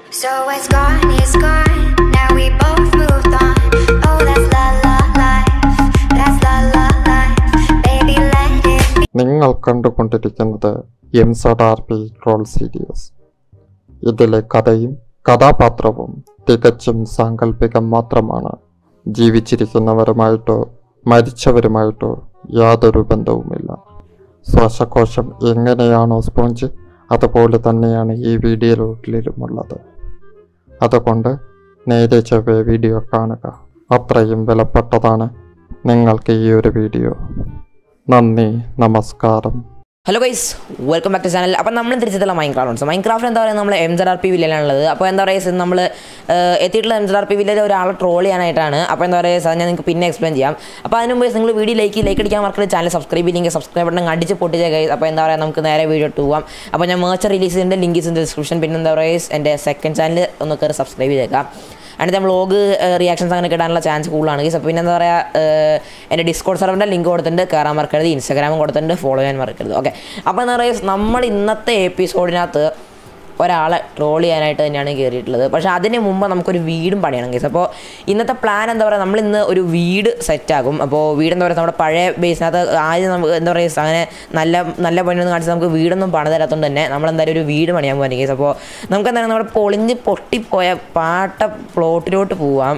So it's gone, it's gone. Now we both moved on. Oh, that's la la life. That's la la life. Baby, let it be. നിങ്ങൾ കണ്ടുകൊണ്ടിരിക്കുന്നത് M Z R P troll series ഇതിലെ കഥയും കഥാപാത്രവും തികച്ചും സാങ്കല്പികം മാത്രമാണ് ജീവിച്ചിരിക്കുന്നവരുമായിട്ടോ മരിച്ചവരുമായിട്ടോ യാതൊരു ബന്ധവുമില്ല ശ്വാസകോശം എങ്ങനെയാണോ സ്പോഞ്ച് അതുപോലെ തന്നെയാണ് ഈ വീഡിയോയിലുള്ളത് അതുകൊണ്ട് നേരെ ചൊവ്വേ വീഡിയോ കാണുക അത്രയും വിലപ്പെട്ടതാണ് നിങ്ങൾക്ക് ഈ ഒരു വീഡിയോ നന്ദി നമസ്കാരം hello guys welcome back to channel അപ്പോൾ നമ്മൾ തിരിച്ചെത്തുള്ള മൈൻക്രാഫ്റ്റ് മൈൻക്രാഫ്റ്റ് എന്താ പറയുക നമ്മൾ എം ജഡ് ആർ പി വില്ലിലാണുള്ളത് അപ്പോൾ എന്താ പറയുക നമ്മൾ എത്തിയിട്ടുള്ള M Z R P village ഒരാളെ ട്രോൾ ചെയ്യാനായിട്ടാണ് അപ്പോൾ എന്താ പറയുക സാർ ഞാൻ നിങ്ങൾക്ക് പിന്നെ എക്സ്പ്ലെയിൻ ചെയ്യാം അപ്പോൾ അതിന് മുമ്പ് നിങ്ങൾ വീഡിയോ ലൈക്ക് ലൈക്ക് അടിക്കാൻ മറക്കരുത് ചാനൽ സബ്സ്ക്രൈബ് ചെയ്തെങ്കിൽ സബ്സ്ക്രൈബ് ബട്ടൺ അടിച്ച് പൊട്ടിച്ച ഗൈസ് അപ്പോൾ എന്താ പറയുക നമുക്ക് നേരെ വീഡിയോ ഇട്ട് പോവാം അപ്പോൾ ഞാൻ മേർച്ച് റിലീസ് ചെയ്തിട്ടുണ്ട് ലിങ്ക് ഇൻ ഡിസ്ക്രിപ്ഷൻ പിന്നെ എന്താ പറയുക എൻ്റെ സെക്കൻഡ് ചാനൽ ഒന്ന് കയറി സബ്സ്ക്രൈബ് ചെയ്തേക്കാം അതിനകത്ത് വ്ളോഗ് റിയാക്ഷൻസ് അങ്ങനെ കിട്ടാനുള്ള ചാൻസ് കൂടുതലാണ് ഗൈസ് അപ്പോൾ പിന്നെ എന്താ പറയുക എൻ്റെ ഡിസ്കോഡ് സെർവറിൻ്റെ ലിങ്ക് കൊടുത്തിട്ടുണ്ട് കയറാൻ മറക്കരുത് ഇൻസ്റ്റാഗ്രാമും കൊടുത്തിട്ടുണ്ട് ഫോളോ ചെയ്യാൻ മറക്കരുത് ഓക്കെ അപ്പോൾ എന്താ പറയുക നമ്മൾ ഇന്നത്തെ എപ്പിസോഡിനകത്ത് ഒരാളെ ട്രോൾ ചെയ്യാനായിട്ട് തന്നെയാണ് കയറിയിട്ടുള്ളത് പക്ഷേ അതിന് മുമ്പ് നമുക്കൊരു വീടും പണിയണം കേസ് അപ്പോൾ ഇന്നത്തെ പ്ലാൻ എന്താ പറയുക നമ്മൾ ഇന്ന് ഒരു വീട് സെറ്റാകും അപ്പോൾ വീട് എന്താ പറയുക നമ്മുടെ പഴയ ബേസിനകത്ത് ആദ്യം നമുക്ക് എന്താ പറയുക അങ്ങനെ നല്ല നല്ല പണിയൊന്നും കാണിച്ച് നമുക്ക് വീടൊന്നും പണിത് തരാത്തതുകൊണ്ട് തന്നെ നമ്മൾ എന്തായാലും ഒരു വീട് പണിയാൻ പോകാൻ കേസ് അപ്പോൾ നമുക്ക് എന്താണ് നമ്മുടെ പൊളിഞ്ഞ് പൊട്ടിപ്പോയ പാട്ട പ്ലോട്ടിലോട്ട് പോവാം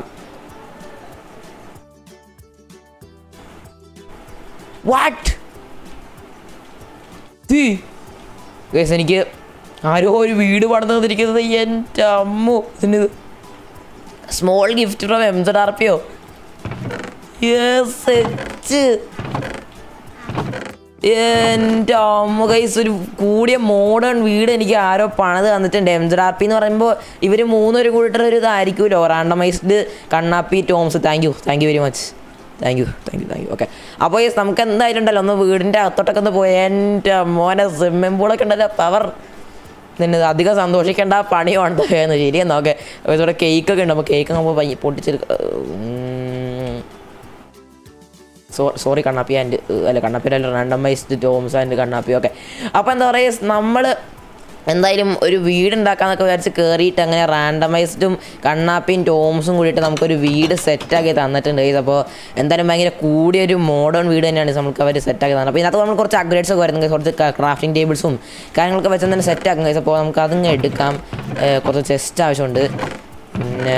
വാട്ട് ഗൈസ് എനിക്ക് ആരോ ഒരു വീട് പണിത് തന്നിരിക്കുന്നത് എൻ്റെ അമ്മു ഇതിന് small gift from M Z R പിയോ എൻ്റെ അമ്മ ഗൈസ് ഒരു കൂടിയ മോഡേൺ വീട് എനിക്ക് ആരോ പണിത് തന്നിട്ടുണ്ട് എം സെഡ് ആർ പി എന്ന് പറയുമ്പോൾ ഇവർ മൂന്നുപേരും കൂടിയിട്ട് ഒരു ഇതായിരിക്കുമല്ലോ randomized Kannappi Toms thank you thank you very much thank you thank you thank you okay അപ്പോൾ യെസ് നമുക്ക് എന്തായാലും ഉണ്ടല്ലോ ഒന്ന് വീടിൻ്റെ അകത്തോട്ടൊക്കെ ഒന്ന് പോയി എൻ്റെ മോനെ സ്വിമ്മിംഗ് പൂളൊക്കെ ഉണ്ടല്ലോ പവർ നിന്നെ അധികം സന്തോഷിക്കേണ്ട പണിയുണ്ട് എന്ന് ശരിയെന്നാ ഓക്കെ ഇവിടെ കേക്കൊക്കെ ഉണ്ട് അപ്പോൾ കേക്ക് നമ്മൾ പൊട്ടിച്ചെടുക്ക സോ സോറി കണ്ണാപ്പി ആൻഡ് അല്ല കണ്ണാപ്പി അല്ല randomized Toms and Kannappi okay അപ്പോൾ എന്താ പറയുക നമ്മൾ എന്തായാലും ഒരു വീടുണ്ടാക്കാന്നൊക്കെ വിചാരിച്ച് കയറിയിട്ട് അങ്ങനെ റാൻഡമൈസ്ഡും കണ്ണാപ്പിയും ടോംസും കൂടിയിട്ട് നമുക്കൊരു വീട് സെറ്റാക്കി തന്നിട്ടുണ്ട് ഗൈസ് അപ്പോൾ എന്തായാലും ഭയങ്കര കൂടിയൊരു മോഡേൺ വീട് തന്നെയാണ് നമുക്ക് അവർ സെറ്റാക്കി തന്നത് അപ്പോൾ ഇതിനകത്ത് നമ്മൾ കുറച്ച് അപ്ഗ്രേഡ്സ് ഒക്കെ വരുന്നത് കുറച്ച് ക്രാഫ്റ്റിംഗ് ടേബിൾസും കാര്യങ്ങളൊക്കെ വെച്ച് തന്നെ സെറ്റാക്കും ഗൈസ് അപ്പോൾ നമുക്ക് അതിങ്ങ് എടുക്കാം ഏഹ് കുറച്ച് ചെസ്റ്റ് ആവശ്യമുണ്ട് പിന്നെ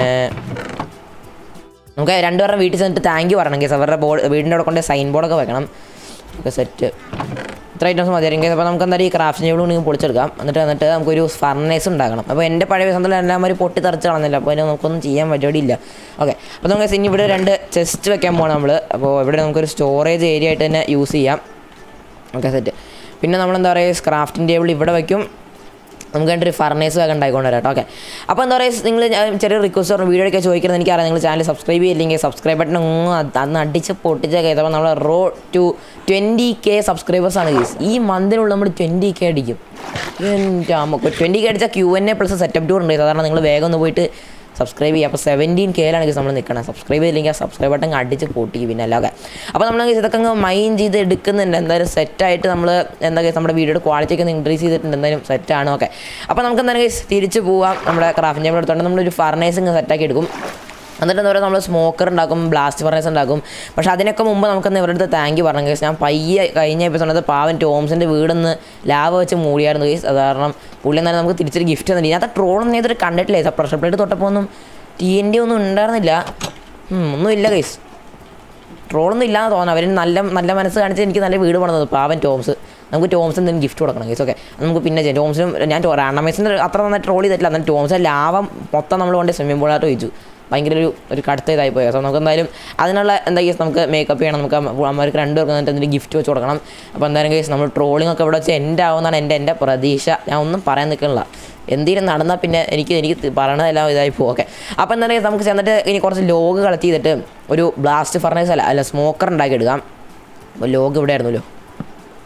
നമുക്ക് രണ്ടുപേരുടെ വീട്ടിൽ ചെന്നിട്ട് താങ്ക് യു പറയണം കേസ് അവരുടെ ബോർഡ് വീടിൻ്റെ അവിടെ കൊണ്ട് സൈൻ ബോർഡൊക്കെ വെക്കണം ഒക്കെ സെറ്റ് ഇത്ര ഐറ്റംസ് മതിയായിരിക്കും കേസ് അപ്പോൾ നമുക്ക് എന്തായാലും ഈ ക്രാഫ്റ്റ് ടേബിൾ ഉണ്ടെങ്കിൽ പൊളിച്ചെടുക്കാം എന്നിട്ട് എന്നിട്ട് നമുക്കൊരു ഫർണേസ് ഉണ്ടാക്കണം അപ്പോൾ എൻ്റെ പഴയ സ്വന്തം എല്ലാം ഒരു പൊട്ടി തെറിച്ച് കളഞ്ഞില്ല അപ്പോൾ അതിന് നമുക്കൊന്നും ചെയ്യാൻ പരിപാടിയില്ല ഓക്കെ അപ്പോൾ നമുക്ക് ഇനി ഇവിടെ രണ്ട് ചെസ്റ്റ് വെക്കാൻ പോകണം നമ്മൾ അപ്പോൾ ഇവിടെ നമുക്കൊരു സ്റ്റോറേജ് ഏരിയ ആയിട്ട് തന്നെ യൂസ് ചെയ്യാം ഓക്കെ സെറ്റ് പിന്നെ നമ്മളെന്താ പറയുക ക്രാഫ്റ്റിംഗ് ടേബിൾ ഇവിടെ വയ്ക്കും നമുക്ക് വേണ്ടി ഒരു ഫർണേസ് ഒക്കെ ഉണ്ടായിക്കൊണ്ട് വരാം ഓക്കെ അപ്പോൾ എന്താ പറയുക നിങ്ങൾ ചെറിയ റിക്വസ്റ്റ് പറഞ്ഞു വീഡിയോ ഒക്കെ ചോദിക്കുന്നത് എനിക്കറിയാം നിങ്ങൾ ചാനൽ സബ്സ്ക്രൈബ് ചെയ്യില്ലെങ്കിൽ സബ്സ്ക്രൈബ് ബട്ടൺ ഒന്നും അന്ന് അടിച്ച് പൊട്ടിച്ച കേസ് അപ്പോൾ നമ്മൾ road to twenty K subscribers ആണ് കേസ് ഈ മന്തിനുള്ള നമ്മൾ ട്വൻറ്റി കെ അടിക്കും എൻ്റെ നമുക്ക് ട്വൻറ്റി കെ അടിച്ചാൽ Q N A plus setup tour ഉണ്ട് സാധാരണ നിങ്ങൾ വേഗം ഒന്ന് പോയിട്ട് സബ്സ്ക്രൈബ് ചെയ്യുക അപ്പോൾ സെവൻറ്റീൻ കെയിലാണ് നമ്മൾ നിൽക്കണം സബ്സ്ക്രൈബ് ചെയ്തില്ലെങ്കിൽ ആ സബ്സ്ക്രൈബ് ബട്ടൺ അടിച്ച് പൊട്ടിക്കും പിന്നെ അല്ലാതെ അപ്പോൾ നമ്മൾ ഇതൊക്കെ അങ്ങ് മൈൻഡ് ചെയ്ത് എടുക്കുന്നുണ്ട് എന്തായാലും സെറ്റായിട്ട് നമ്മൾ എന്താ പറയുക നമ്മുടെ വീഡിയോയുടെ ക്വാളിറ്റി ഒക്കെ ഇൻക്രീസ് ചെയ്തിട്ടുണ്ട് എന്തായാലും സെറ്റാണ് ഓക്കെ അപ്പോൾ നമുക്ക് എന്തായാലും തിരിച്ച് പോവാം നമ്മുടെ ക്രാഫ്റ്റ് ടേബിൾ എടുത്തോണ്ട് നമ്മളൊരു ഫർണേസിങ് സെറ്റാക്കി എടുക്കും എന്നിട്ട് എന്താ പറയുക നമ്മൾ സ്മോക്കർ ഉണ്ടാക്കും ബ്ലാസ്റ്റ് ഫർണേസ് ഉണ്ടാക്കും പക്ഷെ അതിനൊക്കെ മുമ്പ് നമുക്കൊന്ന് ഇവരുടെ അടുത്ത് താങ്ക് യു പറഞ്ഞു കേസ് ഞാൻ പയ്യെ കഴിഞ്ഞ എപ്പിസോഡ് പാവൻ ടോംസിൻ്റെ വീടൊന്ന് ലാവ് വെച്ച് മൂടിയായിരുന്നു കേസ് അത് കാരണം പുള്ളി എന്നാലും നമുക്ക് തിരിച്ചൊരു ഗിഫ്റ്റ് തന്നില്ല ഇതിനകത്ത് ട്രോളൊന്നും ചെയ്തിട്ട് കണ്ടിട്ടില്ല കേസ് പ്രഷർ പ്ലേറ്റ് തൊട്ടപ്പോൾ ഒന്നും ടി എൻ ഡി ഒന്നും ഉണ്ടായിരുന്നില്ല ഉം, ഒന്നുമില്ല കേസ് ട്രോളൊന്നും ഇല്ലാന്ന് തോന്നുന്നു അവർ നല്ല നല്ല മനസ്സ് കാണിച്ച് എനിക്ക് നല്ല വീട് പണിതത് പാവൻ ടോംസ് നമുക്ക് ടോംസ് എന്തെങ്കിലും ഗിഫ്റ്റ് കൊടുക്കണം കേസ് ഓക്കെ നമുക്ക് പിന്നെ ചെയ്യാം ടോംസിനും ഞാൻ റാണമേസിൻ്റെ അത്ര നന്നായി ട്രോൾ ചെയ്തിട്ടില്ല എന്നാൽ ടോംസിൻ്റെ ലാഭം മൊത്തം നമ്മൾ കൊണ്ട് സ്വിമ്മിംഗ് പൂളായിട്ട് ചോദിച്ചു ഭയങ്കര ഒരു ഒരു കടുത്ത ഇതായി പോയി സോ നമുക്ക് എന്തായാലും അതിനുള്ള എന്താ കേസ് നമുക്ക് മേക്കപ്പ് ചെയ്യണം നമുക്ക് അമ്മമാർക്ക് രണ്ടുപേർക്ക് എന്നിട്ട് എന്തെങ്കിലും ഗിഫ്റ്റ് വെച്ച് കൊടുക്കണം അപ്പോൾ എന്തായാലും കേസ് നമ്മൾ ട്രോളിംഗ് ഒക്കെ ഇവിടെ വെച്ച് എൻ്റെ ആവുമെന്നാണ് എൻ്റെ എൻ്റെ പ്രതീക്ഷ ഞാൻ ഒന്നും പറയാൻ നിൽക്കണില്ല എന്തെങ്കിലും നടന്നാൽ പിന്നെ എനിക്ക് എനിക്ക് തി- പറയണതെല്ലാം ഇതായി പോകും ഓക്കെ അപ്പോൾ എന്താ പറയുക നമുക്ക് ചെന്നിട്ട് ഇനി കുറച്ച് ലോഗ് കളക്ട് ചെയ്തിട്ട് ഒരു ബ്ലാസ്റ്റ് ഫർണേസ് അല്ല അല്ല സ്മോക്കർ ഉണ്ടാക്കി എടുക്കാം അപ്പോൾ ലോഗ് ഇവിടെ ആയിരുന്നല്ലോ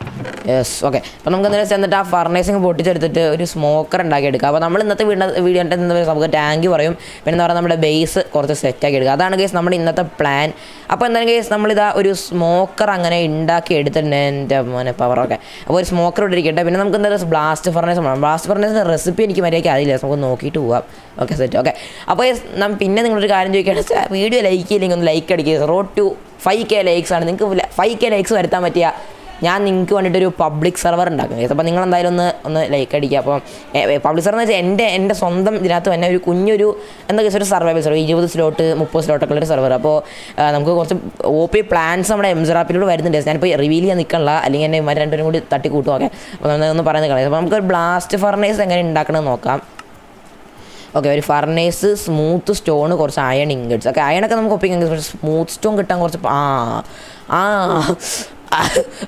യെസ് ഓക്കെ അപ്പോൾ നമുക്ക് എന്തായാലും ചെന്നിട്ട് ആ ഫർണേസിങ് പൊട്ടിച്ചെടുത്തിട്ട് ഒരു സ്മോക്കർ ഉണ്ടാക്കിയെടുക്കുക അപ്പോൾ നമ്മൾ ഇന്നത്തെ വീടിൻ്റെ വീഡിയോ നമുക്ക് ടാങ്ക് പറയും പിന്നെ എന്താ പറയുക നമ്മുടെ ബേസ് കുറച്ച് സെറ്റാക്കി എടുക്കുക അതാണ് കേസ് നമ്മുടെ ഇന്നത്തെ പ്ലാൻ അപ്പോൾ എന്തായാലും കേസ് നമ്മളിതാ ഒരു സ്മോക്കർ അങ്ങനെ ഉണ്ടാക്കി എടുത്തിട്ടുണ്ട് എൻ്റെ മോനെ പവറൊക്കെ അപ്പോൾ ഒരു സ്മോക്കർ ഇട്ടിരിക്കട്ടെ പിന്നെ നമുക്ക് എന്തായാലും ബ്ലാസ്റ്റ് ഫർണേസ് വേണം ബ്ലാസ്റ്റ് ഫർണേസിൻ്റെ റെസിപ്പി എനിക്ക് മര്യാദയ്ക്ക് അറിയില്ല നമുക്ക് നോക്കിയിട്ട് പോവാം ഓക്കെ സെറ്റ് ഓക്കെ അപ്പോൾ yes, നം പിന്നെ നിങ്ങളൊരു കാര്യം ചോദിക്കുകയാണെങ്കിൽ വീഡിയോ ലൈക്ക് ചെയ്യില്ലെങ്കിൽ ഒന്ന് ലൈക്ക് അടിക്കുക road to five K likes ആണ് നിങ്ങൾക്ക് ഫൈവ് കെ ലൈക്സ് വരുത്താൻ പറ്റിയ ഞാൻ നിങ്ങൾക്ക് വേണ്ടിയിട്ടൊരു പബ്ലിക് സെർവർ ഉണ്ടാക്കും അപ്പോൾ നിങ്ങൾ എന്തായാലും ഒന്ന് ഒന്ന് ലൈക്ക് അടിക്കുക അപ്പോൾ പബ്ലിക് സെർവർ എന്ന് വെച്ചാൽ എൻ്റെ എൻ്റെ സ്വന്തം ഇതിനകത്ത് തന്നെ ഒരു കുഞ്ഞൊരു എന്താ വെച്ചാൽ ഒരു സർവൈവൽ സെർവർ ഇരുപത് സ്ലോട്ട് മുപ്പത് സ്ലോട്ടൊക്കെ ഉള്ളൊരു സെർവർ അപ്പോൾ ആ, നമുക്ക് കുറച്ച് ഒ പി പ്ലാൻസ് നമ്മുടെ എംസറാപ്പിലൂടെ വരുന്നുണ്ട് ഞാനിപ്പോൾ റിവീൽ ചെയ്യാൻ നിൽക്കണില്ല അല്ലെങ്കിൽ എന്നെ ഇവന്മാർ രണ്ടുപേരും കൂടി തട്ടി കൂട്ടും ഓക്കെ അപ്പോൾ നമ്മൾ പറയുന്നത് കളയാം അപ്പോൾ നമുക്ക് ബ്ലാസ്റ്റ് ഫർണേസ് എങ്ങനെ ഉണ്ടാക്കണമെന്ന് നോക്കാം ഓക്കെ ഒരു ഫർണേസ് സ്മൂത്ത് സ്റ്റോൺ കുറച്ച് അയൺ ഇങ്കട്സ് ഓക്കെ അയണൊക്കെ നമുക്ക് ഒപ്പിക്കാൻ പക്ഷേ സ്മൂത്ത് സ്റ്റോൺ കിട്ടാൻ കുറച്ച് പ- ആ ആ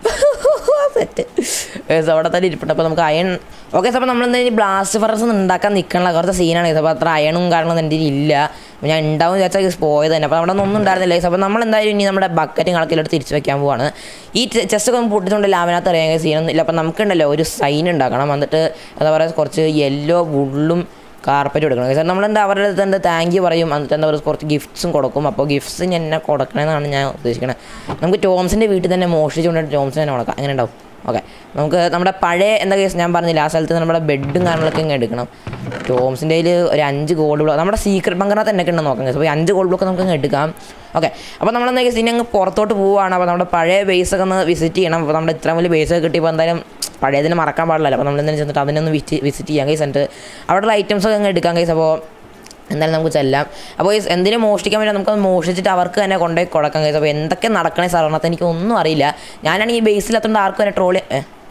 സെറ്റ് അവിടെ തന്നെ ഇരിപ്പുണ്ട് അപ്പോൾ നമുക്ക് അയൺ ഓക്കെ അപ്പോൾ നമ്മൾ എന്തായാലും ബ്ലാസ്റ്റ് ഫർണസ് ഉണ്ടാക്കാൻ നിൽക്കണല്ലോ കുറച്ച് സീനാണ് അപ്പോൾ അത്ര അയണും കാര്യങ്ങളൊന്നും എൻ്റെ കയ്യിൽ ഇല്ല അപ്പോൾ ഞാൻ ഉണ്ടാവും വിചാരിച്ചാൽ പോയത് തന്നെ അപ്പോൾ അവിടെ ഒന്നും ഉണ്ടായിരുന്നില്ല അപ്പോൾ നമ്മൾ എന്തായാലും ഇനി നമ്മുടെ ബക്കറ്റും കളക്കിലോട്ട് തിരിച്ച് വെക്കാൻ പോവാണ് ഈ ചെസ്റ്റ് ഒക്കെ പൊട്ടിച്ചുകൊണ്ട് ലാവിനകത്ത് അറിയാൻ സീനൊന്നും ഇല്ല അപ്പോൾ നമുക്കുണ്ടല്ലോ ഒരു സൈൻ ഉണ്ടാക്കണം എന്നിട്ട് എന്താ പറയുക കുറച്ച് യെല്ലോ വുള്ളും കാർപ്പറ്റ് കൊടുക്കണം കാരണം നമ്മളെന്താ അവരുടെ അടുത്ത് എന്താ താങ്ക് യു പറയും എന്നിട്ട് എന്താ പറയുക കുറച്ച് ഗിഫ്റ്റ്സും കൊടുക്കും അപ്പോൾ ഗിഫ്റ്റ്സ് എന്നെ കൊടുക്കണമെന്നാണ് ഞാൻ ഉദ്ദേശിക്കുന്നത് നമുക്ക് ടോംസിൻ്റെ വീട്ടിൽ തന്നെ മോഷ്ടിച്ചുകൊണ്ട് ടോംസിന് തന്നെ കൊടുക്കാം അങ്ങനെ ഉണ്ടാവും ഓക്കെ നമുക്ക് നമ്മുടെ പഴയ എന്താ കേസ് ഞാൻ പറഞ്ഞില്ല ആ സ്ഥലത്ത് നമ്മുടെ ബെഡും കാര്യങ്ങളൊക്കെ ഇങ്ങനെ എടുക്കണം ടോംസിൻ്റെ കയ്യിൽ ഒരു അഞ്ച് ഗോൾഡ് ബ്ലോക്ക് നമ്മുടെ സീക്രട്ട് ബങ്കറിനകത്ത് തന്നെ ഉണ്ടെന്ന് നോക്കാം അപ്പോൾ ഈ അഞ്ച് ഗോൾഡ് ബ്ലോക്ക് നമുക്ക് അങ്ങ് എടുക്കാം ഓക്കെ അപ്പോൾ നമ്മൾ എന്താ കേസ് ഇനി അങ്ങ് പുറത്തോട്ട് പോവുകയാണ് അപ്പോൾ നമ്മുടെ പഴയ ബേസൊക്കെ ഒന്ന് വിസിറ്റ് ചെയ്യണം അപ്പോൾ നമ്മുടെ ഇത്രയും വലിയ ബേസൊക്കെ കിട്ടിയപ്പോൾ എന്തായാലും പഴയതിനെ മറക്കാൻ പാടില്ലല്ലോ അപ്പോൾ നമ്മൾ എന്തായാലും ചെന്നിട്ട് അതിനൊന്ന് വിസിറ്റ് വിസിറ്റ് ചെയ്യാം കൈസ് എന്നിട്ട് അവിടെയുള്ള ഐറ്റംസ് ഒക്കെ അങ്ങ് എടുക്കാം കൈസ് അപ്പോൾ എന്തായാലും നമുക്ക് ചെല്ലാം അപ്പോൾ ഈ എന്തിനു മോഷ്ടിക്കാൻ വേണ്ടി നമുക്ക് മോഷ്ടിച്ചിട്ട് അവർക്ക് തന്നെ കൊണ്ടുപോയി കൊടുക്കാം കൈസ് അപ്പോൾ എന്തൊക്കെ നടക്കണേ സാറിനകത്ത് എനിക്ക് ഒന്നും അറിയില്ല ഞാനാണെങ്കിൽ ഈ ബേസിലെത്തോണ്ട് ആർക്കും തന്നെ ട്രോളി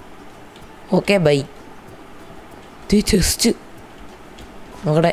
ഓക്കെ ബൈ ജസ്റ്റ് നോക്കട്ടെ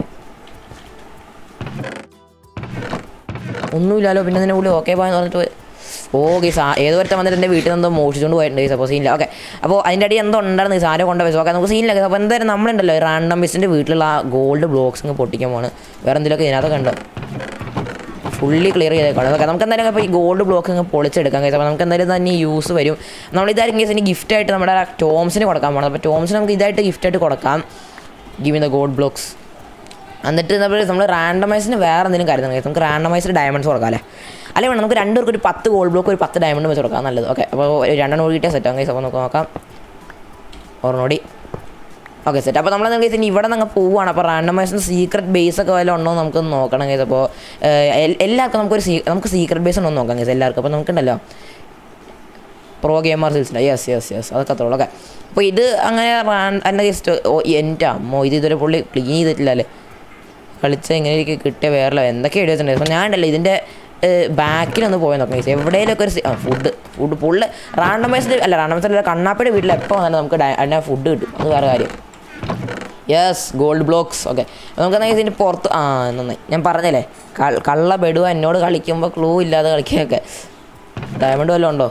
ഒന്നുമില്ലല്ലോ പിന്നെ നിന്നെ കൂടി ഓക്കെ പോയെന്ന് പറഞ്ഞിട്ട് പോയി. ഓ ഗീസ് ആ ഏതോ ഒരുത്തൻ വന്നിട്ട് എൻ്റെ വീട്ടിൽ നിന്ന് മോഷിച്ചുകൊണ്ട് പോയിട്ടുണ്ട് ഗീസ് അപ്പോൾ സീനില്ല ഓക്കെ അപ്പോൾ അതിൻ്റെ അടി എന്തോ ഉണ്ടായിരുന്നു ഗീസ് ആരോ കൊണ്ടുപോയി ഓക്കെ നമുക്ക് സീനില്ല ഗീസ് അപ്പോൾ എന്തായാലും നമ്മളുണ്ടല്ലോ റാൻഡം ബിസിൻ്റെ വീട്ടിലുള്ള ആ ഗോൾഡ് ബ്ലോക്സ് അങ്ങ് പൊട്ടിക്കാൻ പോവാണ് വേറെ എന്തെങ്കിലുമൊക്കെ ഇതിനകത്തൊക്കെ ഉണ്ടോ ഫുള്ളി ക്ലിയർ ചെയ്തേക്കാണ് ഓക്കെ നമുക്ക് എന്തായാലും ഇപ്പോൾ ഈ ഗോൾഡ് ബ്ലോക്ക് അങ്ങ് പൊളിച്ചെടുക്കാം കേസ് അപ്പോൾ നമുക്ക് എന്തായാലും തന്നെ യൂസ് വരും നമ്മൾ ഇതായിരിക്കും കേസ് ഇനി ഗിഫ്റ്റായിട്ട് നമ്മുടെ ടോംസിന് കൊടുക്കാൻ പോകണം അപ്പോൾ ടോംസിന് നമുക്ക് ഇതായിട്ട് ഗിഫ്റ്റായിട്ട് കൊടുക്കാം ഗിവ് ദ ഗോൾഡ് ബ്ലോക്സ് എന്നിട്ട് നമ്മൾ നമ്മൾ റാൻഡമൈസിന് വേറെ എന്തെങ്കിലും കാര്യം നമുക്ക് നമുക്ക് റാൻഡമൈസിന് ഡയമണ്ട്സ് കൊടുക്കാം അല്ലേ അല്ലെങ്കിൽ വേണം നമുക്ക് രണ്ടുപേർക്ക് ഒരു പത്ത് ഗോൾഡ് ബ്ലോക്ക് ഒരു പത്ത് ഡയമണ്ട് വെച്ച് കൊടുക്കാം നല്ലത് ഓക്കെ അപ്പോൾ ഒരു രണ്ടെണ്ണം കൂടി കിട്ടിയാൽ സെറ്റ് ആകും അപ്പോൾ നമുക്ക് നോക്കാം ഓർമ്മോടി ഓക്കെ സെറ്റ് അപ്പോൾ നമ്മൾ കേസ് ഇനി ഇവിടെ നിന്ന് പോവുകയാണ് അപ്പോൾ റാൻഡമൈസിന് സീക്രട്ട് ബേസ് ഒക്കെ വല്ലതും ഉണ്ടോ എന്ന് നമുക്ക് നോക്കണം കേസ് അപ്പോൾ എല്ലാവർക്കും നമുക്കൊരു സീ നമുക്ക് സീക്രട്ട് ബേസ് ഉണ്ടോ എന്ന് നോക്കാം കേസ് എല്ലാവർക്കും അപ്പോൾ നമുക്കുണ്ടല്ലോ പ്രോ ഗെയിമർ സിൽസിൻ്റെ യെസ് യെസ് യെസ് അതൊക്കെ അത്രയുള്ളൂ ഓക്കെ അപ്പോൾ ഇത് അങ്ങനെ റാൻ എൻ്റെ ജസ്റ്റ് ഓ എൻ്റെ അമ്മോ ഇത് ഇതുവരെ പുള്ളി ക്ലീൻ ചെയ്തിട്ടില്ല അല്ലേ കളിച്ച ഇങ്ങനെ എനിക്ക് കിട്ടിയ വേറെ എന്തൊക്കെ എഴുതി വെച്ചിട്ടുണ്ട് അപ്പോൾ ഞാനുണ്ടല്ലോ ഇതിൻ്റെ ബാക്കിലൊന്ന് പോയി നോക്കാം guys. എവിടെയെങ്കിലുമൊക്കെ ഒരു സി- ആ ഫുഡ് ഫുഡ് പുള്ള് റാൻഡമൈസ്ഡ് അല്ല റാൻഡമൈസ്ഡ് അല്ല കണ്ണാപ്പയുടെ വീട്ടിൽ എപ്പോൾ വന്നാലും നമുക്ക് ഡയ- അതിൻ്റെ ഫുഡ് കിട്ടും അത് വേറെ കാര്യം യെസ് ഗോൾഡ് ബ്ലോക്സ് ഓക്കെ നമുക്ക് എന്നാൽ ഇതിൻ്റെ പുറത്ത് ആ നന്നായി ഞാൻ പറഞ്ഞല്ലേ കൾ- കള്ള ബെടുവ എന്നോട് കളിക്കുമ്പോൾ ക്ലൂ ഇല്ലാതെ കളിക്കുകയൊക്കെ ഡയമണ്ട് വല്ലതും ഉണ്ടോ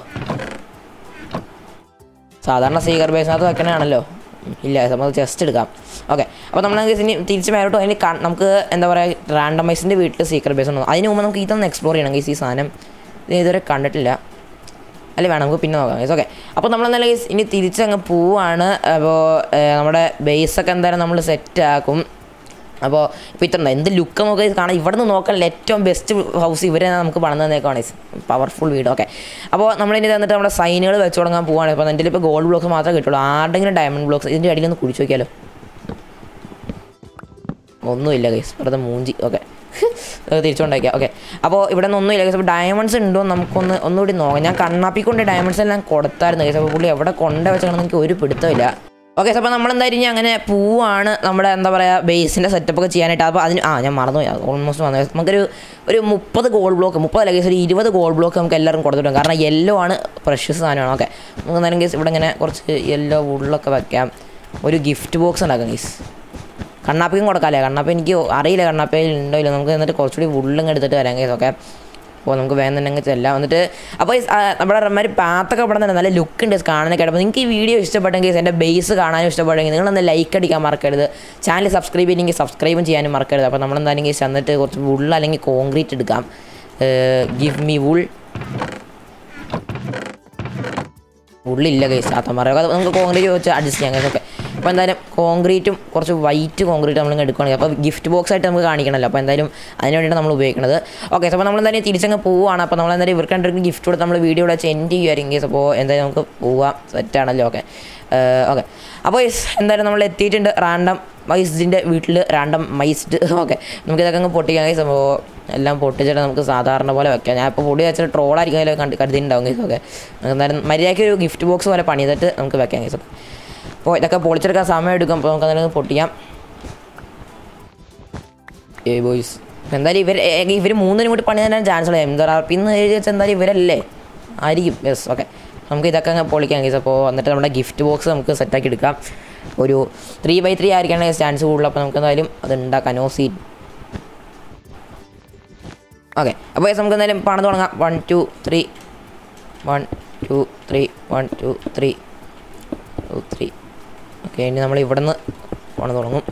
സാധാരണ സീഗർ ബേസിനകത്ത് വെക്കണതാണല്ലോ ഇല്ല നമുക്ക് ജസ്റ്റ് എടുക്കാം ഓക്കെ അപ്പോൾ നമ്മൾ ഇനി തിരിച്ച് മേലോട്ട് അതിന് ക- നമുക്ക് എന്താ പറയുക റാൻഡമൈസിൻ്റെ വീട്ടിൽ സീക്രട്ട് ബേസ് ഉണ്ടോ അതിന് മുമ്പ് നമുക്ക് ഇതൊന്ന് എക്സ്പ്ലോർ ചെയ്യണം guys, ഈ സാധനം ഇത് ഇതുവരെ കണ്ടിട്ടില്ല അല്ല വേണം നമുക്ക് പിന്നെ നോക്കാം ഓക്കെ അപ്പോൾ നമ്മൾ എന്തായാലും guys ഇനി തിരിച്ചങ്ങ് പോവാണ് അപ്പോൾ നമ്മുടെ ബേസൊക്കെ എന്തായാലും നമ്മൾ സെറ്റാക്കും അപ്പോൾ ഇപ്പോൾ ഇത്ര എന്ത് ലുക്ക് നമുക്ക് കാണാം ഇവിടെ നിന്ന് നോക്കാൻ ഏറ്റവും ബെസ്റ്റ് ഹൗസ് ഇവരെ നമുക്ക് പണിത് തന്നേക്കാണ് പവർഫുൾ വീട് ഓക്കെ അപ്പോൾ നമ്മളിനി തന്നിട്ട് നമ്മുടെ സൈനുകൾ വെച്ച് തുടങ്ങാൻ പോവാണ് അപ്പോൾ എൻ്റെ ഇപ്പോൾ ഗോൾഡ് ബ്ലോക്സ് മാത്രമേ കിട്ടുള്ളൂ ആരുടെങ്കിലും ഡയമണ്ട് ബ്ലോക്സ് ഇതിൻ്റെ അടിയിൽ ഒന്ന് കുടിച്ച് നോക്കിയാലോ ഒന്നുമില്ല ഗൈസ് വെറുതെ മൂഞ്ചി ഓക്കെ തിരിച്ചുകൊണ്ടേക്കാം ഓക്കെ അപ്പോൾ ഇവിടെ നിന്ന് ഒന്നുമില്ല ഗൈസ് അപ്പോൾ ഡയമണ്ട്സ് ഉണ്ടോ എന്ന് നമുക്കൊന്ന് ഒന്നുകൂടി നോക്കാം ഞാൻ കണ്ണാപ്പിക്കൊണ്ട് ഡയമണ്ട്സ് എല്ലാം കൊടുത്തായിരുന്നു ഗൈസ് അപ്പോൾ പുള്ളി എവിടെ കൊണ്ട വെച്ചാണെന്ന് എനിക്ക് ഒരു പിടുത്തമില്ല ഓക്കെ അപ്പോൾ നമ്മൾ എന്തായാലും ഇനി അങ്ങനെ പൂവാണ് നമ്മുടെ എന്താ പറയുക ബേസിൻ്റെ സെറ്റപ്പ് ഒക്കെ ചെയ്യാനായിട്ട് അപ്പോൾ അതിന് ആ ഞാൻ മറന്നുപോയി ഓൾമോസ്റ്റ് വന്നു നമുക്കൊരു ഒരു മുപ്പത് ഗോൾഡ് ബ്ലോക്ക് മുപ്പതല്ല കേസ് ഒരു ഇരുപത് ഗോൾഡ് ബ്ലോക്ക് നമുക്ക് എല്ലാവർക്കും കൊടുത്തിട്ടുണ്ട് കാരണം യെല്ലോ ആണ് പ്രഷ്യസ് സാധനമാണ് ഓക്കെ നമുക്ക് എന്തായാലും കേസ് ഇവിടെ ഇങ്ങനെ കുറച്ച് യെല്ലോ വുള്ളൊക്കെ വെക്കാം ഒരു ഗിഫ്റ്റ് ബോക്സ് ഉണ്ടാക്കാം കേസ് കണ്ണാപ്പിക്കും കൊടുക്കാമല്ലേ കണ്ണാപ്പ എനിക്ക് അറിയില്ല കണ്ണാപ്പയിൽ ഉണ്ടോ ഇല്ല നമുക്ക് എന്നിട്ട് കുറച്ചുകൂടി ഉള്ളിങ് എടുത്തിട്ട് വരാം കേസൊക്കെ അപ്പോൾ നമുക്ക് വേഗം തന്നെ അങ്ങ് ചെല്ലാം എന്നിട്ട് അപ്പോൾ ഈ, ആ, നമ്മുടെ റമ്മര് പാത്തൊക്കെ ഇവിടെ തന്നെ നല്ല ലുക്ക് ഉണ്ട് കാണാനൊക്കെ അപ്പോൾ നിങ്ങൾക്ക് ഈ വീഡിയോ ഇഷ്ടപ്പെട്ടെങ്കിൽ എൻ്റെ ബേസ് കാണാനും ഇഷ്ടപ്പെട്ടെങ്കിൽ നിങ്ങളൊന്ന് ലൈക്ക് അടിക്കാൻ മറക്കരുത് ചാനൽ സബ്സ്ക്രൈബ് ചെയ്യണമെങ്കിൽ സബ്സ്ക്രൈബും ചെയ്യാനും മറക്കരുത് അപ്പോൾ നമ്മളെന്തായാലും കേസ് എന്നിട്ട് കുറച്ച് വുൾ അല്ലെങ്കിൽ കോൺക്രീറ്റ് എടുക്കാം ഗിവ് മീ വുൾ ഉള്ളില്ല കേസ് ചാത്തന്മാരൊക്കെ അത് നമുക്ക് കോൺക്രീറ്റ് വെച്ച് അഡ്ജസ്റ്റ് ചെയ്യാം കേസ് ഓക്കെ അപ്പോൾ എന്തായാലും കോൺക്രീറ്റും കുറച്ച് വൈറ്റ് കോൺക്രീറ്റ് നമ്മൾ എടുക്കുകയാണെങ്കിൽ അപ്പോൾ ഗിഫ്റ്റ് ബോക്സ് ആയിട്ട് നമുക്ക് കാണിക്കണമല്ലോ അപ്പോൾ എന്തായാലും അതിന് വേണ്ടിയിട്ട് നമ്മൾ ഉപയോഗിക്കുന്നത് ഓക്കെ അപ്പോൾ നമ്മൾ എന്തായാലും തിരിച്ചങ്ങ് പോവുകയാണ് അപ്പോൾ നമ്മൾ എന്തായാലും ഇവർക്ക് രണ്ടുപേർക്ക് ഗിഫ്റ്റ് കൊടുത്ത് നമ്മൾ വീഡിയോ വെച്ച് എൻഡ് ചെയ്യുമായിരിക്കും കേസ് അപ്പോൾ എന്തായാലും നമുക്ക് പോവാം സെറ്റാണല്ലോ ഓക്കെ ഓക്കെ അപ്പോൾ yes, എന്തായാലും നമ്മൾ എത്തിയിട്ടുണ്ട് റാൻഡം മൈസിൻ്റെ വീട്ടിൽ റാൻഡം മൈസ്ഡ് ഓക്കെ നമുക്ക് ഇതൊക്കെ അങ്ങ് പൊട്ടിക്കാൻ കേസ് അപ്പോൾ എല്ലാം പൊട്ടിച്ചിട്ട് നമുക്ക് സാധാരണ പോലെ വെക്കാം ഞാൻ ഇപ്പോൾ പൊടി വെച്ചിട്ട് ട്രോളായിരിക്കും അതിൽ കണ്ട് കരുതിയിട്ടുണ്ടാവും കേസ് ഓക്കെ നമുക്ക് എന്തായാലും മര്യാദയ്ക്ക് ഒരു ഗിഫ്റ്റ് ബോക്സ് പോലെ പണി ചെയ്തിട്ട് നമുക്ക് വെക്കാം കേസ് ഓക്കെ അപ്പോൾ ഇതൊക്കെ പൊളിച്ചെടുക്കാൻ സമയം എടുക്കും അപ്പോൾ നമുക്ക് എന്തായാലും പൊട്ടിക്കാം ഏ ബോയ്സ് എന്തായാലും ഇവർ ഇവർ മൂന്നിനും കൂടി പണി തരാൻ ചാൻസ് ഉള്ളത് എന്താ പറയുക ഇന്ന് എഴുതി വെച്ചാൽ എന്തായാലും ഇവരല്ലേ ആയിരിക്കും യെസ് ഓക്കെ നമുക്ക് ഇതൊക്കെ അങ്ങ് പൊളിക്കാം കേസ് അപ്പോൾ എന്നിട്ട് നമ്മുടെ ഗിഫ്റ്റ് ബോക്സ് നമുക്ക് സെറ്റാക്കി എടുക്കാം ഒരു ത്രീ ബൈ ത്രീ ആയിരിക്കണം ചാൻസ് കൂടുതൽ അപ്പോൾ നമുക്ക് എന്തായാലും അത് ഉണ്ടാക്കാം നോ സീൻ ഓക്കെ അപ്പോൾ yes, നമുക്ക് എന്തായാലും പണിത് തുടങ്ങാം one two three one two three one two three two three okay ഇനി നമ്മൾ ഇവിടെ നിന്ന് പണിത് തുടങ്ങും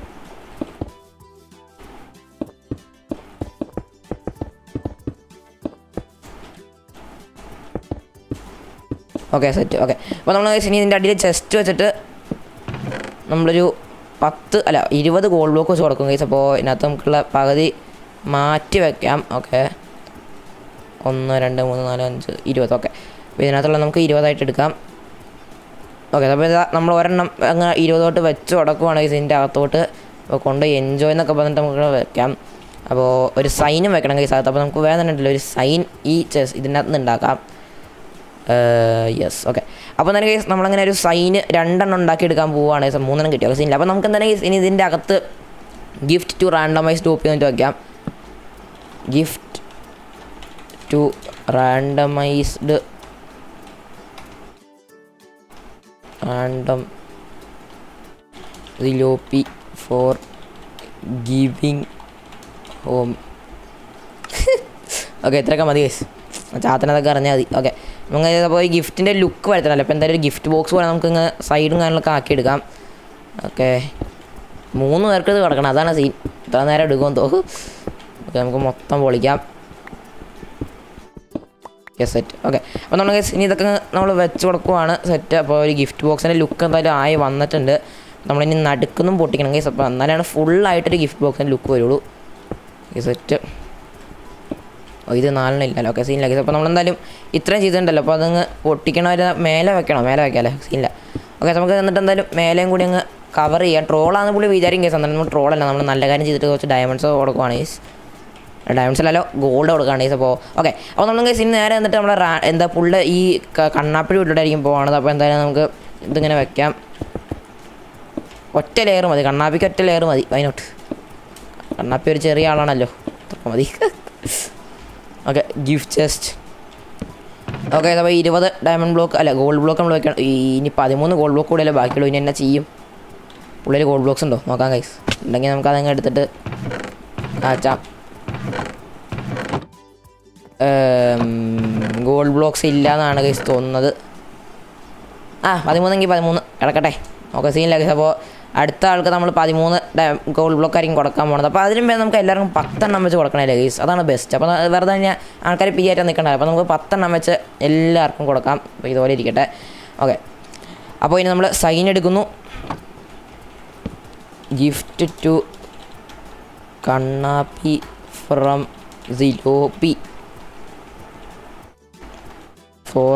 ഓക്കെ സെറ്റ് ഓക്കെ അപ്പോൾ നമ്മൾ ഇനി ഇതിൻ്റെ അടിയിൽ ചെസ്റ്റ് വെച്ചിട്ട് നമ്മളൊരു പത്ത് അല്ല ഇരുപത് ഗോൾ ബ്ലോക്ക് വെച്ച് കൊടുക്കും കേസ് അപ്പോൾ ഇതിനകത്ത് നമുക്കുള്ള പകുതി മാറ്റി വെക്കാം ഓക്കെ ഒന്ന് രണ്ട് മൂന്ന് നാല് അഞ്ച് ഇരുപത് ഓക്കെ അപ്പോൾ ഇതിനകത്തുള്ള നമുക്ക് ഇരുപതായിട്ട് എടുക്കാം ഓക്കെ അപ്പോൾ ഇതാ നമ്മൾ ഒരെണ്ണം അങ്ങ് ഇരുപതോട്ട് വെച്ച് കൊടുക്കുവാണെങ്കിൽ ഇതിൻ്റെ അകത്തോട്ട് അപ്പോൾ കൊണ്ട് എൻജോയ് എന്നൊക്കെ പറഞ്ഞിട്ട് നമുക്ക് വെക്കാം അപ്പോൾ ഒരു സൈനും വെക്കണം കേസ് അകത്ത് അപ്പോൾ നമുക്ക് വേറെ തന്നെ ഉണ്ടല്ലോ ഒരു സൈൻ ഈ ചെസ് ഇതിനകത്ത് നിന്ന് ഉണ്ടാക്കാം യെസ് ഓക്കെ അപ്പോൾ തന്നെ കേസ് നമ്മളങ്ങനെ ഒരു സൈന് രണ്ടെണ്ണം ഉണ്ടാക്കിയെടുക്കാൻ പോവുകയാണ് കേസ് മൂന്നെണ്ണം കിട്ടിയ സീനില്ല അപ്പോൾ നമുക്ക് എന്തായാലും ഇനി ഇതിൻ്റെ അകത്ത് ഗിഫ്റ്റ് ടു റാൻഡമൈസ് ടോപ്പ് ചെയ്തിട്ട് വയ്ക്കാം ഗിഫ്റ്റ് ടു റാൻഡമൈസ്ഡ് റാൻഡം റിലോപ്പി ഫോർ ഗിവിങ് ഹോം ഓക്കെ ഇത്രയൊക്കെ മതി കേസ് ചാത്തനതൊക്കെ അറിഞ്ഞാൽ മതി ഓക്കെ നമുക്ക് അപ്പോൾ ഈ ഗിഫ്റ്റിൻ്റെ ലുക്ക് വരുത്തണമല്ലോ അപ്പോൾ എന്തായാലും ഒരു ഗിഫ്റ്റ് ബോക്സ് പോലെ നമുക്ക് ഇങ്ങ് സൈഡും കാര്യങ്ങളൊക്കെ ആക്കിയെടുക്കാം ഓക്കെ മൂന്ന് പേർക്ക് ഇത് കിടക്കണം അതാണ് സീൻ ഇത്ര നേരം എടുക്കുമെന്ന് തോന്നും ഓക്കെ നമുക്ക് മൊത്തം പൊളിക്കാം യെസ് സെറ്റ് ഓക്കെ അപ്പോൾ നമ്മൾ ഇനി ഇതൊക്കെ നമ്മൾ വെച്ച് കൊടുക്കുവാണ് സെറ്റ് അപ്പോൾ ഒരു ഗിഫ്റ്റ് ബോക്സിൻ്റെ ലുക്ക് എന്തായാലും ആയി വന്നിട്ടുണ്ട് നമ്മളിനി നടുക്കൊന്നും പൊട്ടിക്കണം കേസ് അപ്പോൾ എന്നാലാണ് ഫുള്ളായിട്ടൊരു ഗിഫ്റ്റ് ബോക്സിൻ്റെ ലുക്ക് വരുള്ളൂ ഈ സെറ്റ് ഓ ഇത് നാലെണ്ണം ഓക്കെ സീനില്ല കേസ് അപ്പോൾ നമ്മളെന്തായാലും ഇത്രയും ചെയ്തിട്ടുണ്ടല്ലോ അപ്പോൾ അതങ്ങ് പൊട്ടിക്കണവരെ മേലെ വെക്കണം മേലെ വെക്കാമല്ലേ സീനില്ല ഓക്കെ നമുക്ക് എന്നിട്ട് എന്തായാലും മേലെയും കൂടി അങ്ങ് കവർ ചെയ്യാം ട്രോളാന്ന് പുള്ളി വിചാരിക്കും കേസ് എന്നാലും നമ്മൾ ട്രോളല്ല നമ്മൾ നല്ല കാര്യം ചെയ്തിട്ട് കുറച്ച് ഡയമണ്ട്സ് കൊടുക്കുവാണ് കേസ് ഡയമണ്ട്സ് അല്ലല്ലോ ഗോൾഡ് കൊടുക്കുകയാണ് കേസ് അപ്പോൾ ഓക്കെ അപ്പോൾ നമ്മൾ കേസ് ഇന്ന് നേരെ എന്നിട്ട് നമ്മുടെ റാ എന്താ പുള്ള ഈ ക- കണ്ണാപ്പിഴി വീട്ടിലായിരിക്കും പോകുന്നത് അപ്പോൾ എന്തായാലും നമുക്ക് ഇതിങ്ങനെ വെക്കാം ഒറ്റ ലെയർ മതി കണ്ണാപ്പിക്ക് ഒറ്റ ലെയർ മതി വൈനോട്ട് കണ്ണാപ്പി ഒരു ചെറിയ ആളാണല്ലോ അത്ര മതി ഓക്കെ ഗിഫ്റ്റ് ചെസ്റ്റ് ഓക്കെ അപ്പോൾ ഇരുപത് ഡയമണ്ട് ബ്ലോക്ക് അല്ല ഗോൾഡ് ബ്ലോക്ക് നമ്മൾ വെക്കണം ഈ ഇനി പതിമൂന്ന് ഗോൾഡ് ബ്ലോക്ക് കൂടെ അല്ലേ ബാക്കിയുള്ളൂ ഇനി എന്നാ ചെയ്യും ഉള്ളിൽ ഗോൾഡ് ബ്ലോക്സ് ഉണ്ടോ നോക്കാം കൈസ് ഉണ്ടെങ്കിൽ നമുക്ക് അതങ്ങ് എടുത്തിട്ട് കാച്ചാം ഗോൾഡ് ബ്ലോക്സ് ഇല്ല എന്നാണ് കൈസ് തോന്നുന്നത് ആ പതിമൂന്നെങ്കിൽ പതിമൂന്ന് കിടക്കട്ടെ ഓക്കെ സീനില്ല കൈസ് അപ്പോൾ അടുത്ത ആൾക്ക് നമ്മൾ പതിമൂന്ന് ഗോൾഡ് ബ്ലോക്ക് ആയിരിക്കും കൊടുക്കാൻ പോണത് അപ്പോൾ അതിനും വേണം നമുക്ക് എല്ലാവർക്കും പത്തെണ്ണം വെച്ച് കൊടുക്കണല്ലേ ഗൈസ് അതാണ് ബെസ്റ്റ് അപ്പോൾ അത് വെറുതെ കഴിഞ്ഞാൽ ആൾക്കാർ പി ആയിട്ട് നിൽക്കണ്ട അപ്പോൾ നമുക്ക് പത്തെണ്ണം വെച്ച് എല്ലാവർക്കും കൊടുക്കാം അപ്പോൾ ഇതുപോലെ ഇരിക്കട്ടെ ഓക്കെ അപ്പോൾ ഇനി നമ്മൾ സൈൻ എടുക്കുന്നു ഗിഫ്റ്റ് ടു കണ്ണാപ്പി ഫ്രം സിലോപ്പി for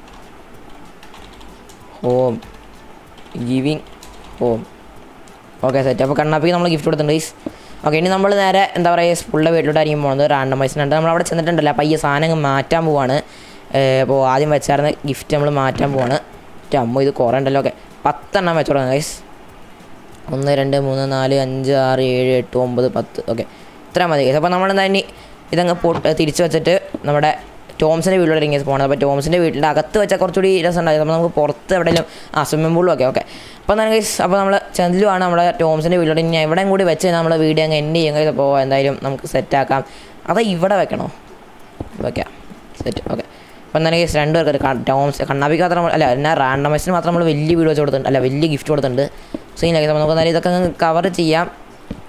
home giving home okay set അപ്പോൾ കണ്ണാപ്പിക്ക് നമ്മൾ ഗിഫ്റ്റ് കൊടുത്തിട്ടുണ്ട് ഗൈസ് ഓക്കെ ഇനി നമ്മൾ നേരെ എന്താ പറയുക സ്കൂളിൻ്റെ വീട്ടിലോട്ടായിരിക്കും പോകുന്നത് റാൻഡമൈസിനുണ്ട് നമ്മൾ അവിടെ ചെന്നിട്ടുണ്ടല്ലോ അപ്പോൾ ഈ സാധനം മാറ്റാൻ പോവാണ് അപ്പോൾ ആദ്യം വെച്ചായിരുന്ന ഗിഫ്റ്റ് നമ്മൾ മാറ്റാൻ പോവാണ് മറ്റേ അമ്മ ഇത് കുറേ ഉണ്ടല്ലോ ഓക്കെ പത്തെണ്ണം വെച്ച് തുടങ്ങാം ഗൈസ് ഒന്ന് രണ്ട് മൂന്ന് നാല് അഞ്ച് ആറ് ഏഴ് എട്ട് ഒമ്പത് പത്ത് ഓക്കെ ഇത്ര മതി ഗൈസ് അപ്പോൾ നമ്മൾ എന്താ ഇനി ഇതങ്ങ് പൊട്ട് തിരിച്ച് വെച്ചിട്ട് നമ്മുടെ ടോംസിൻ്റെ വീട്ടിലോട്ട് ഇങ്ങനെ പോകണം അപ്പോൾ ടോംസിൻ്റെ വീട്ടിൻ്റെ അകത്ത് വെച്ചാൽ കുറച്ചുകൂടി രസം ഉണ്ടായിരുന്നു അപ്പോൾ നമുക്ക് പുറത്ത് എവിടെയെങ്കിലും ആ സ്വിമ്മിംഗ് പൂളും ഒക്കെ ഓക്കെ അപ്പോൾ എന്താണ് ഗൈസ് അപ്പോൾ നമ്മൾ ചെന്തിലുമാണ് നമ്മുടെ ടോംസിൻ്റെ വീട്ടിലോട്ട് ഇനി എവിടെയും കൂടി വെച്ച് നമ്മൾ വീഡിയോ അങ്ങ് എൻഡ് ചെയ്യും ഗൈസ് അപ്പോൾ എന്തായാലും നമുക്ക് സെറ്റാക്കാം അത് ഇവിടെ വെക്കണോ വെക്കാം സെറ്റ് ഓക്കെ അപ്പോൾ എന്താണ് ഗൈസ് രണ്ട് പേർക്ക് ഒരു ക- ടോംസ് കണ്ണാപ്പിക്ക് മാത്രം അല്ല എന്നാൽ റാൻഡമൈസിന് മാത്രം നമ്മൾ വലിയ വീഡിയോ വെച്ച് കൊടുത്തിട്ടുണ്ട് അല്ല വലിയ ഗിഫ്റ്റ് കൊടുത്തിട്ടുണ്ട് സീനാക്കി അപ്പോൾ നമുക്ക് എന്തായാലും ഇതൊക്കെ കവർ ചെയ്യാം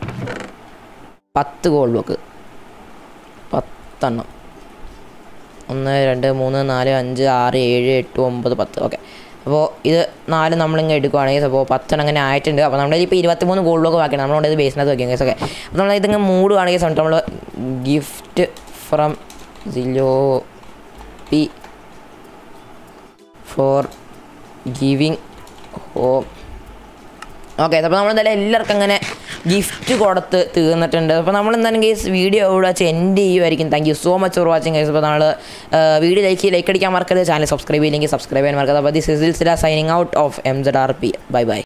പത്ത് ഗോൾ ബ്ലോക്ക് പത്തെണ്ണം ഒന്ന് രണ്ട് മൂന്ന് നാല് അഞ്ച് ആറ് ഏഴ് എട്ട് ഒമ്പത് പത്ത് ഓക്കെ അപ്പോൾ ഇത് നാല് നമ്മളിങ്ങനെ എടുക്കുവാണെങ്കിൽ അപ്പോൾ പത്തെണ്ണം അങ്ങനെ ആയിട്ടുണ്ട് അപ്പോൾ നമ്മുടെ ഇപ്പോൾ ഇരുപത്തിമൂന്ന് ഗോൾഡൊക്കെ ബാക്കിയാണ് നമ്മളുകൊണ്ട് ഇത് ബേസിനകത്ത് വെക്കാം കേസ് ഓക്കെ അപ്പോൾ നമ്മൾ ഇതിങ്ങനെ മൂടുവാണെങ്കിൽ സമയത്ത് നമ്മൾ ഗിഫ്റ്റ് ഫ്രം സിലോ പി ഫോർ ഗിവിങ് ഹോം ഓക്കെ അപ്പോൾ നമ്മൾ എന്തായാലും എല്ലാവർക്കും അങ്ങനെ ഗിഫ്റ്റ് കൊടുത്ത് തീർന്നിട്ടുണ്ട് അപ്പോൾ നമ്മൾ എന്തായാലും കേസ് വീഡിയോ ഇവിടെ വെച്ച് എൻഡ് ചെയ്യുമായിരിക്കും thank you so much for watching guys അപ്പോൾ നമ്മൾ വീഡിയോ ലൈക്ക് ലൈക്ക് അടിക്കാൻ മറക്കരുത് ചാനൽ സബ്സ്ക്രൈബ് ചെയ്യില്ലെങ്കിൽ സബ്സ്ക്രൈബ് ചെയ്യാൻ മറക്കരുത് അപ്പോൾ this is signing out of M Z R P bye by